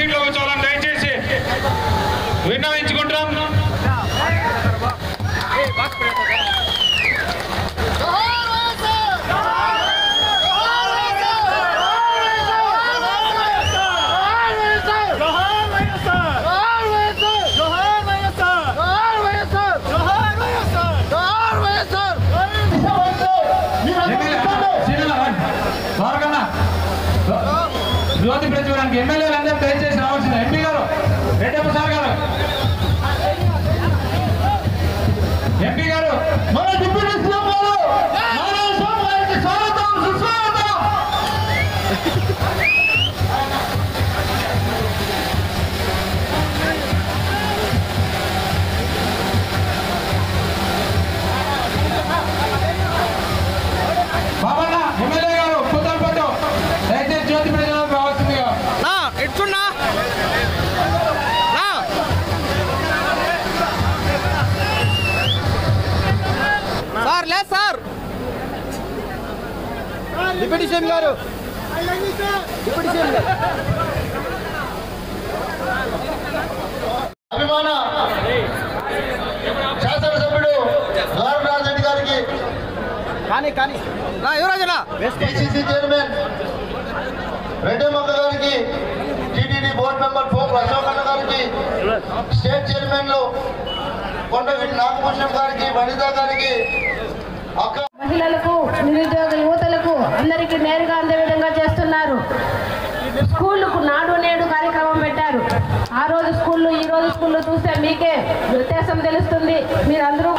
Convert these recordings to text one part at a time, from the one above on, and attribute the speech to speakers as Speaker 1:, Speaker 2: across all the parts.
Speaker 1: సీట్లో కూర్చోవాలని దయచేసి విన్నవించుకుంటాం జ్యోతి ప్రచురానికి ఎమ్మెల్యేలు అందరూ దయచేసి రావాల్సింది ఎంపీ గారు రెడ్డప్ప సార్ గారు ఎంపీ గారు మన డిప్యూటీ సీఎం గారు నారాయణ స్వామి గారికి స్వాగతం సుస్వాగతం బాబన్న ఎమ్మెల్యే గారు కూతలపట్టు దయచేసి జ్యోతి ప్రజలకు రావాల్సిందిగా
Speaker 2: నా ఎట్టున్నా నా సార్ లేదు సార్ డిప్యూటీ సీఎం గారు డిప్యూటీ సీఎం గారు
Speaker 3: అభిమాన శాసనసభ్యుడు గవర్నర్ రెడ్డి గారికి
Speaker 2: కానీ కానీ నా యువరాజనా
Speaker 3: పిసిసి చైర్మన్ రెడ్డమ్మక్క గారికి TTD board member folk Ashok అన్న గారికి స్టేట్ చైర్మన్లు కొండవీటి నాగభూషణం గారికి వనిత గారికి అక్క
Speaker 4: మహిళలకు నిరుద్యోగ యువతలకు అందరికీ నేరుగా అందే విధంగా చేస్తున్నారు స్కూళ్ళకు నాడు నేడు కార్యక్రమం పెట్టారు ఆ రోజు స్కూళ్ళు ఈ రోజు స్కూళ్ళు చూస్తే మీకే వ్యత్యాసం తెలుస్తుంది మీరందరూ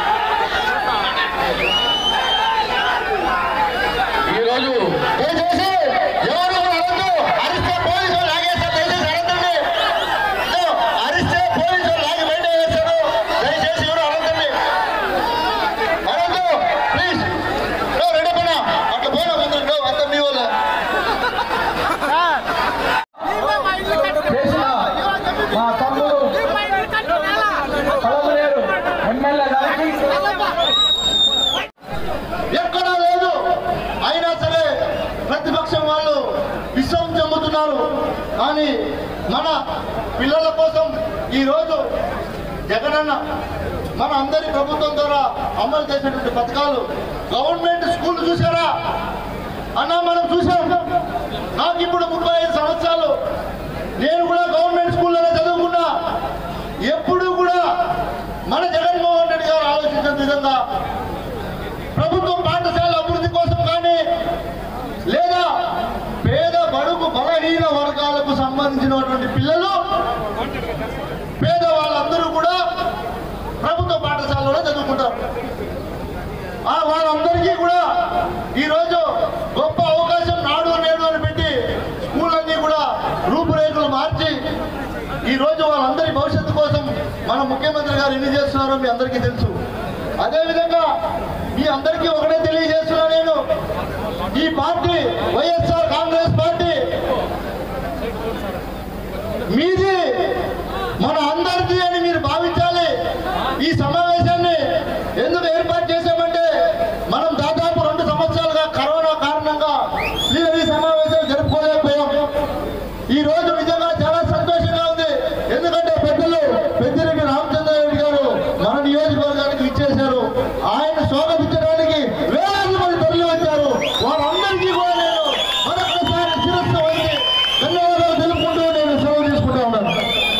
Speaker 3: ఈరోజు దయచేసి ఎవరు అనొద్దు అరిస్తే పోలీసులు లాగేస్తారు దయచేసి అనొద్దండి ఇదో, అరిస్తే పోలీసులు లాగి బయట వేస్తారు దయచేసి ఎవరు అనొద్దండి అనొద్దు ప్లీజ్ రెడీ పైన అట్లా పోయినా ముందు అంత మీ వాళ్ళు
Speaker 1: చేసిన మా తమ్ముడు కలవలేరు ఎమ్మెల్యే గారికి
Speaker 3: ఎక్కడా లేదు అయినా సరే ప్రతిపక్షం వాళ్ళు విశ్వం చెందుతున్నారు కానీ మన పిల్లల కోసం ఈరోజు జగనన్న మన అందరి ప్రభుత్వం ద్వారా అమలు చేసినటువంటి పథకాలు గవర్నమెంట్ స్కూల్ చూసారా అన్న మనం చూసాం నాకు ఇప్పుడు ముప్పై ఐదు సంవత్సరాలు నేను కూడా గవర్నమెంట్ స్కూల్లోనే చదువుకున్నా ఎప్పుడు కూడా మన జగన్మోహన్ రెడ్డి గారు ఆలోచించిన విధంగా ప్రభుత్వ పాఠశాల అభివృద్ధి కోసం కానీ లేదా పేద బడుగు బలహీన వర్గాలకు సంబంధించినటువంటి పిల్లలు పేద వాళ్ళందరూ కూడా ప్రభుత్వ పాఠశాలలో చదువుకుంటారు ఆ వాళ్ళందరికీ కూడా ఈరోజు గొప్ప అవకాశం నాడు నేడు అని పెట్టి స్కూళ్ళన్నీ కూడా రూపురేఖలు మార్చి ఈ రోజు వాళ్ళందరి భవిష్యత్తు కోసం మన ముఖ్యమంత్రి గారు ఎన్ని చేస్తున్నారో మీ అందరికీ తెలుసు అదేవిధంగా మీ అందరికీ ఒకటే తెలియజేస్తున్నా నేను ఈ పార్టీ వైఎస్ఆర్ కాంగ్రెస్ పార్టీ మీది మన అందరిది అని మీరు భావించాలి ఈ సమావేశాన్ని ఎందుకు ఏర్పాటు చేశామంటే మనం దాదాపు రెండు సంవత్సరాలుగా కరోనా కారణంగా ఈ సమావేశాలు జరుపుకోలేకపోయాం ఈ రోజు నిజంగా చాలా సంతోషంగా ఉంది ఎందుకంటే పెద్దలు పెద్దిరెడ్డి రామచంద్రారెడ్డి గారు మన నియోజకవర్గానికి ఇచ్చేశారు ఆయన స్వాగతించడానికి వేలాది మంది తరలి వచ్చారు వారందరికీ కూడా నేను మరొకసారి శిరస్సు వంచి ధన్యవాదాలు తెలుపుకుంటూ నేను సెలవు తీసుకుంటా ఉన్నాను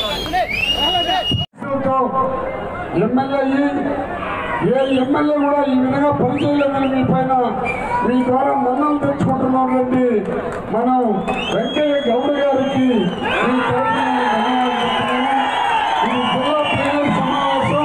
Speaker 5: ఎమ్మెల్యే ఏ ఎమ్మెల్యే కూడా ఈ విధంగా పనిచేయలేదని మీ పైన మీ ద్వారా మన్నలు తెచ్చుకుంటున్నాం రండి మనం వెంకయ్య గౌడ గారికి మీ తరఫున నేను ధన్యవాదాలు చెప్తున్నాను. ఇది జిల్లా ప్లేనర్ సమావేశం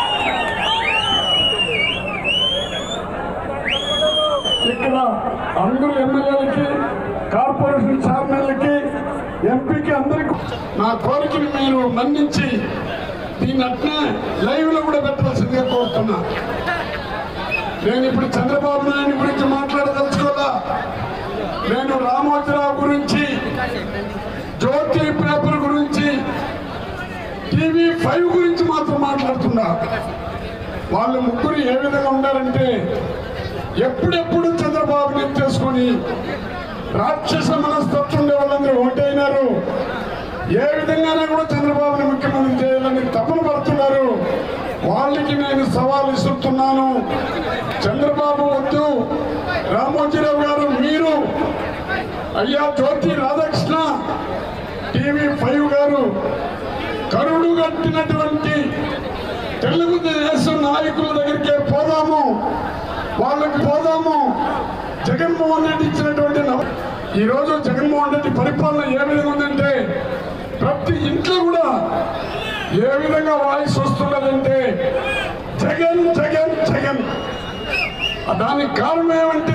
Speaker 5: ఇక్కడ అందరు ఎమ్మెల్యేలకి కార్పొరేషన్ చైర్మన్లకి ఎంపీకి అందరికి నా కోరికని మీరు మన్నించి దీన్ని అట్నే లైవ్ లో కూడా పెట్టాల్సిందిగా కోరుతున్నా నేను ఇప్పుడు చంద్రబాబు నాయుడు గురించి మాట్లాడదలుచుకోవాలా నేను రామోజీరావు గురించి జ్యోతి పేపర్ గురించి టీవీ ఫైవ్ గురించి మాత్రం మాట్లాడుతున్నా వాళ్ళు ముగ్గురు ఏ విధంగా ఉండాలంటే ఎప్పుడెప్పుడు చంద్రబాబు చేసుకొని రాక్షస మనస్తత్వం ఉండే వాళ్ళందరూ ఒకటైనారు ఏ విధంగానే కూడా చంద్రబాబుని ముఖ్యమంత్రి చేయాలని తపన పడుతున్నారు వాళ్ళకి నేను సవాల్ ఇస్తున్నాను చంద్రబాబు వద్దు రామోజీరావు గారు మీరు అయ్యా జ్యోతి రాధాకృష్ణ టీవీ ఫైవ్ గారు కరుడు కట్టినటువంటి తెలుగుదేశం నాయకుల దగ్గరికే పోదాము వాళ్ళకి పోదాము జగన్మోహన్ రెడ్డి ఇచ్చినటువంటి నవ- ఈరోజు జగన్మోహన్ రెడ్డి పరిపాలన ఏ విధంగా ఉందంటే ప్రతి ఇంట్లో కూడా ఏ విధంగా వాయిస్ వస్తున్నదంటే జగన్ జగన్ జగన్ దానికి కారణం ఏమంటే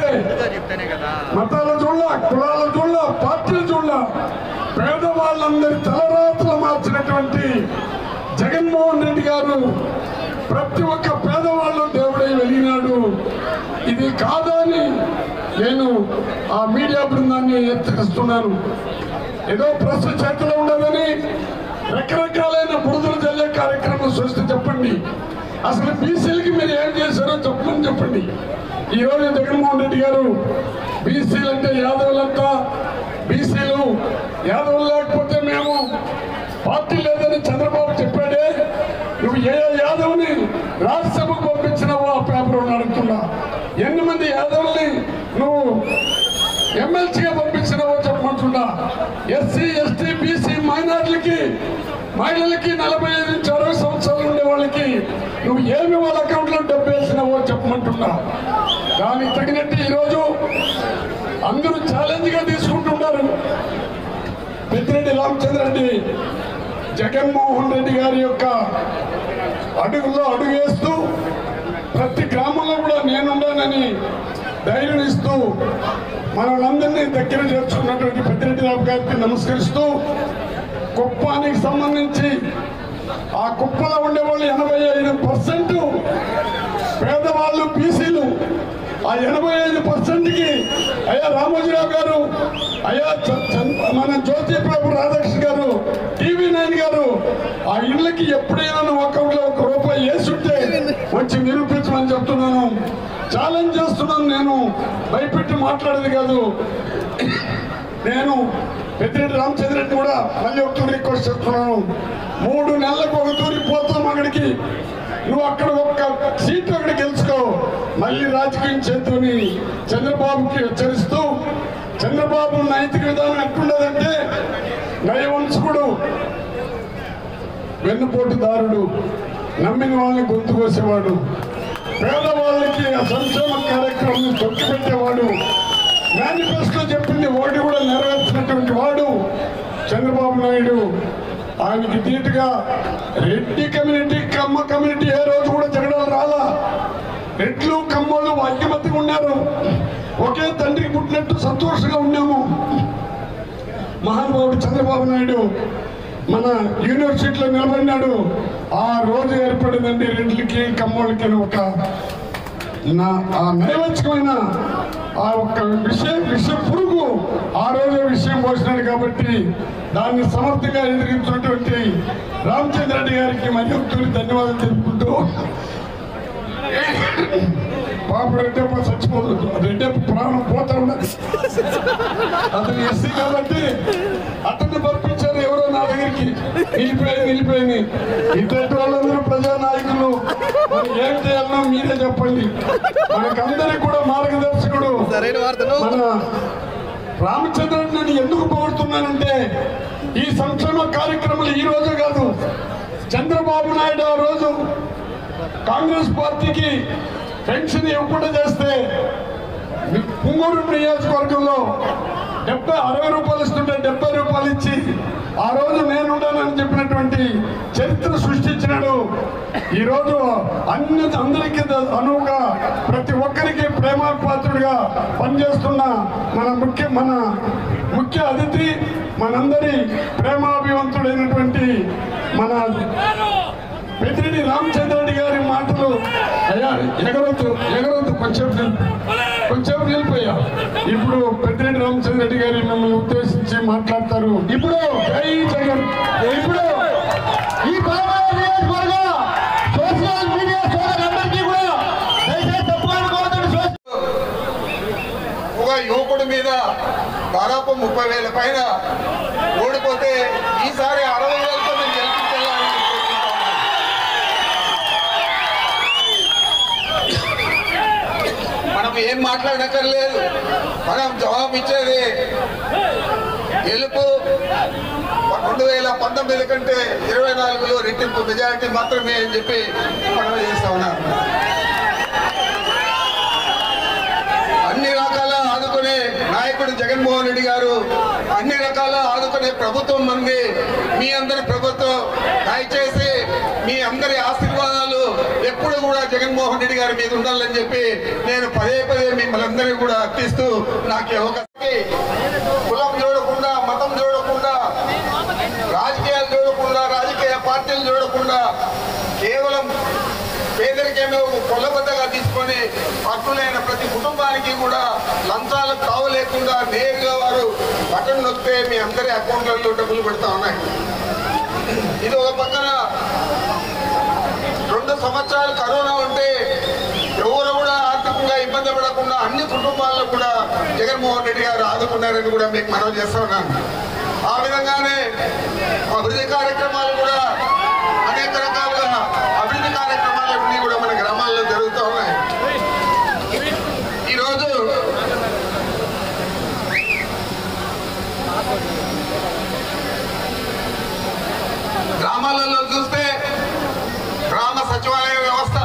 Speaker 5: మతాల చూడ కులాల చూడ పార్టీల చూడ పేదవాళ్ళందరి తలరాత్రులు మార్చినటువంటి జగన్మోహన్ రెడ్డి గారు ప్రతి ఒక్క పేదవాళ్ళు దేవుడై వెలిగినాడు ఇది కాదని నేను ఆ మీడియా బృందాన్ని హెచ్చరిస్తున్నాను ఏదో ప్రెస్ చేతిలో ఉండదని రకరకాలైన బురదలు చల్లే కార్యక్రమం సృష్టి చెప్పండి అసలు బీసీలకి మీరు ఏం చేశారో చెప్పమని చెప్పండి ఈ రోజు జగన్మోహన్ రెడ్డి గారు బీసీలు అంటే యాదవులంతా బీసీలు యాదవులు లేకపోతే మేము పార్టీ లేదని చంద్రబాబు చెప్పాడే నువ్వు ఏ యాదవ్ని రాజ్యసభకు పంపించినావో ఆ పేపర్ అడుగుతున్నా ఎన్ని మంది యాదవుల్ని నువ్వు ఎమ్మెల్సీగా పంపించినావో చెప్పమంటున్నా ఎస్సీ ఎస్టీ బీసీ మైనార్టీలకి మహిళలకి నలభై ఐదు నుంచి అరవై సంవత్సరాలు ఉండే వాళ్ళకి నువ్వు ఏమి వాళ్ళ అకౌంట్లో డబ్బు వేసినావో చెప్పమంటున్నా దానికి తగినట్టు ఈరోజు అందరూ ఛాలెంజ్గా తీసుకుంటున్నారు పెద్దిరెడ్డి రామచంద్ర రెడ్డి జగన్మోహన్ రెడ్డి గారి యొక్క అడుగుల్లో అడుగు వేస్తూ ప్రతి గ్రామంలో కూడా నేనున్నానని ధైర్యం ఇస్తూ మనలందరినీ దగ్గర చేర్చుకున్నటువంటి పెద్దిరెడ్డి రావు గారికి నమస్కరిస్తూ కుప్పానికి సంబంధించి ఆ కుప్పలో ఉండేవాళ్ళు ఎనభై ఐదు పర్సెంట్ పేదవాళ్ళు బీసీలు ఆ ఎనభై ఐదు పర్సెంట్కి అయ్యా రామోజీరావు గారు అయ్యా చ- చ- మన జ్యోతి ప్రభు రాధాకృష్ణ గారు టీవీ నైన్ గారు ఆ ఇళ్ళకి ఎప్పుడైనా నువ్వు అకౌంట్లో ఒక రూపాయి వేసుంటే వచ్చి నిరూపించమని చెప్తున్నాను ఛాలెంజ్ చేస్తున్నాను నేను భయపెట్టి మాట్లాడేది కాదు నేను పెద్దిరెడ్డి రామచంద్ర రెడ్డి కూడా మళ్ళీ ఒక తూరి రిక్వెస్ట్ చేస్తున్నాను మూడు నెలలకు ఒక తూరి పోతాం అక్కడికి నువ్వు అక్కడ ఒక్క సీట్ అక్కడ గెలుచుకో మళ్ళీ రాజకీయం చేతుని చంద్రబాబుకి హెచ్చరిస్తూ చంద్రబాబు నైతిక విధానం ఎట్లుండదంటే నయవంశకుడు వెన్నుపోటుదారుడు నమ్మిన వాళ్ళని గొంతు కోసేవాడు పేదవాళ్ళకి ఆ సంక్షేమ కార్యక్రమం తొక్కిపెట్టేవాడు మేనిఫెస్టో చెప్పింది ఒకటి కూడా నెరవేర్చినటువంటి వాడు చంద్రబాబు నాయుడు ఆయనకి ధీటుగా రెడ్డి కమ్యూనిటీ కమ్మ కమ్యూనిటీ ఏ రోజు కూడా జగడాలు రాలా రెడ్లు కమ్మోళ్ళు ఐక్యమత్యంగా ఉన్నారు ఒకే తండ్రికి పుట్టినట్టు సంతోషంగా ఉన్నాము మహానుభావుడు చంద్రబాబు నాయుడు మన యూనివర్సిటీలో నిలబడినాడు ఆ రోజు ఏర్పడిందండి రెండ్లకి కమ్మోళ్ళకి అని ఒక నా ఆ నైవచ్చికమైన ఆ ఒక్క విషయం విష పురుగు ఆ రోజే విషయం పోసినాడు కాబట్టి దాన్ని సమర్థంగా ఎదిరించినటువంటి రామచంద్ర రెడ్డి గారికి మరి ఒకసారి ధన్యవాదాలు తెలుపుకుంటూ పాప రెడ్డప్ప చచ్చిపోదు రెడ్డప్ప ప్రాణం పోతా ఉన్నది అతను ఎస్సీ కాబట్టి అతన్ని పంపించారు ఎవరో నా దగ్గరికి నిలిపోయి నిలిపోయి ఇటువంటి వాళ్ళందరూ ప్రజా నాయకులు మరి ఏం చేయాలనో మీరే చెప్పండి మనకందరికి కూడా మార్గదర్శకుడు మన రామచంద్రుడు నేను ఎందుకు పొగుడుతున్నానంటే ఈ సంక్షేమ కార్యక్రమాలు ఈ రోజు కాదు చంద్రబాబు నాయుడు ఆ రోజు కాంగ్రెస్ పార్టీకి పెన్షన్ ఇవ్వకుండా చేస్తే పుంగూరు నియోజకవర్గంలో డెబ్బై అరవై రూపాయలు ఇస్తుంటే డెబ్బై రూపాయలు ఇచ్చి ఆ రోజు నేనుండానని చెప్పినటువంటి చరిత్ర సృష్టించినాడు ఈ రోజు అన్ని అందరికీ ద- అనువుగా ప్రతి ఒక్కరికి ప్రేమాపాత్రుడిగా పనిచేస్తున్న మన ముఖ్య మన ముఖ్య అతిథి మనందరి ప్రేమాభివంతుడైనటువంటి మన పెద్దిరెడ్డి రామచంద్రరెడ్డి గారి మాటలు అయ్యా ఎగరొద్దు ఎగరొద్దు కొంచెం నిల్- కొంచెం నిలిపోయా ఇప్పుడు పెద్దిరెడ్డి రామచంద్రరెడ్డి గారి మిమ్మల్ని ఉద్దేశించి మాట్లాడతారు
Speaker 3: ఇప్పుడు
Speaker 5: జై జగన్
Speaker 3: ఇప్పుడు ఈ పాలమూరు నియోజకవర్గ సోషల్ మీడియా సోదరులందరికీ కూడా దయచేసి తప్పుకోవద్దని సోషల్
Speaker 6: ఒక యువకుడి మీద దాదాపు ముప్పై వేల పైన ఓడిపోతే ఈసారి అరవై వేలతో మేము గెలిపించాలని కోరుకుంటా ఉన్నాను. మనం ఏం మాట్లాడక్కర్లేదు మనం జవాబు ఇచ్చేది గెలుపు రెండు వేల పంతొమ్మిది కంటే ఇరవై నాలుగులో రెట్టింపు మెజారిటీ మాత్రమే అని చెప్పి మనం చేస్తా ఉన్నారు అన్ని రకాల ఆదుకునే నాయకుడు జగన్మోహన్ రెడ్డి గారు అన్ని రకాల ఆదుకునే ప్రభుత్వం ఉంది మీ అందరి ప్రభుత్వం దయచేసి మీ అందరి ఆశీర్వాదాలు ఎప్పుడు కూడా జగన్మోహన్ రెడ్డి గారి మీద ఉండాలని చెప్పి నేను పదే పదే మిమ్మల్ని అందరినీ కూడా అర్థిస్తూ నాకు ఈ అవకాశం కులం చూడకుండా మతం చూడకుండా రాజకీయాలు చూడకుండా రాజకీయ పార్టీలు చూడకుండా కేవలం పేదరికేమో కొలబద్దగా తీసుకొని అర్హులైన ప్రతి కుటుంబానికి కూడా లంచాలకు తావు లేకుండా నేరుగా వారు బటన్ నొక్కితే మీ అందరి అకౌంట్లలో డబ్బులు పెడతా ఉన్నాయి ఇది ఒక పక్కన రెండు సంవత్సరాలు కరోనా ఉంటే ఎవరు కూడా ఆర్థికంగా ఇబ్బంది పడకుండా అన్ని కుటుంబాలను కూడా జగన్మోహన్ రెడ్డి గారు ఆదుకున్నారని కూడా మీకు మనవి చేస్తా ఉన్నాను ఆ విధంగానే అభివృద్ధి కార్యక్రమాలు కూడా అనేక రకాలుగా అభివృద్ధి కార్యక్రమాలన్నీ కూడా మన గ్రామాల్లో జరుగుతూ ఉన్నాయి ఈరోజు గ్రామాలలో చూస్తే గ్రామ సచివాలయ వ్యవస్థ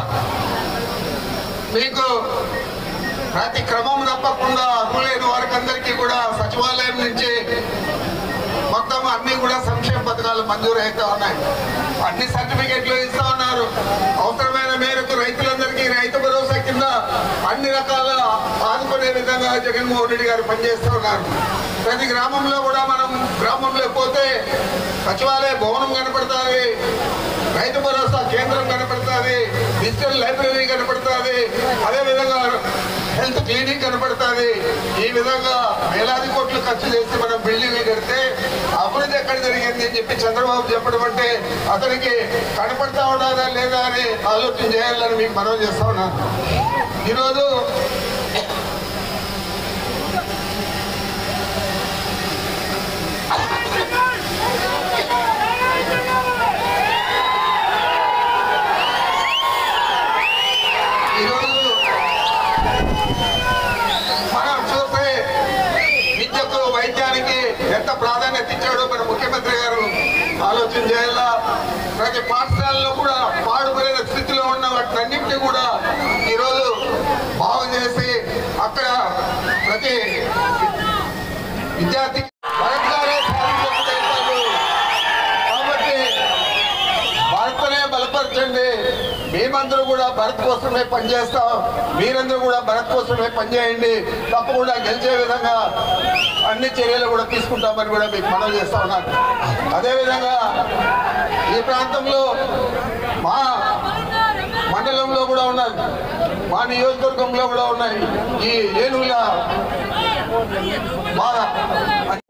Speaker 6: మీకు ప్రతి క్రమం తప్పకుండా అర్హులైన వారికి అందరికీ కూడా సచివాలయం నుంచి మొత్తం అన్ని కూడా సంక్షేమ పథకాలు మంజూరు అవుతా ఉన్నాయి అన్ని సర్టిఫికెట్లు ఇస్తా ఉన్నారు అవసరమైన మేరకు రైతులందరికీ రైతు భరోసా కింద అన్ని రకాల ఆదుకునే విధంగా జగన్మోహన్ రెడ్డి గారు పనిచేస్తూ ఉన్నారు ప్రతి గ్రామంలో కూడా మనం గ్రామంలో పోతే సచివాలయ భవనం కనపడుతుంది రైతు భరోసా కేంద్రం కనపడుతుంది డిజిటల్ లైబ్రరీ కనపడుతుంది అదేవిధంగా హెల్త్ క్లినిక్ కనపడుతుంది ఈ విధంగా వేలాది కోట్లు ఖర్చు చేసి మనం బిల్డింగ్ కడితే అభివృద్ధి ఎక్కడ జరిగింది అని చెప్పి చంద్రబాబు చెప్పడం అంటే అతనికి కనపడతా ఉన్నదా లేదా అని ఆలోచన చేయాలని మీకు మనవి చేస్తా ఉన్నాను ఈరోజు ఈరోజు మనం చూస్తే విద్యకు వైద్యానికి ఎంత ప్రాధాన్యత ఇచ్చాడో మన ముఖ్యమంత్రి గారు ఆలోచన చేయాలా ప్రతి పాఠశాలలో కూడా పాడుపడిన స్థితిలో ఉన్న వాటినన్నింటినీ కూడా ఈరోజు బాగు చేసి అక్కడ ప్రతి విద్యార్థికి బలత్కారే సాధించే ప్రయత్నాలు. కాబట్టి భారత్నే బలపరచండి మేమందరూ కూడా భారత్ కోసమే పనిచేస్తాం మీరందరూ కూడా భారత్ కోసమే పనిచేయండి తప్పకుండా గెలిచే విధంగా అన్ని చర్యలు కూడా తీసుకుంటామని కూడా మీకు మనవి చేస్తా ఉన్నాను అదేవిధంగా ఈ ప్రాంతంలో మా మండలంలో కూడా ఉన్నాయి మా నియోజకవర్గంలో కూడా ఉన్నాయి ఈ ఏనుగుల బాధ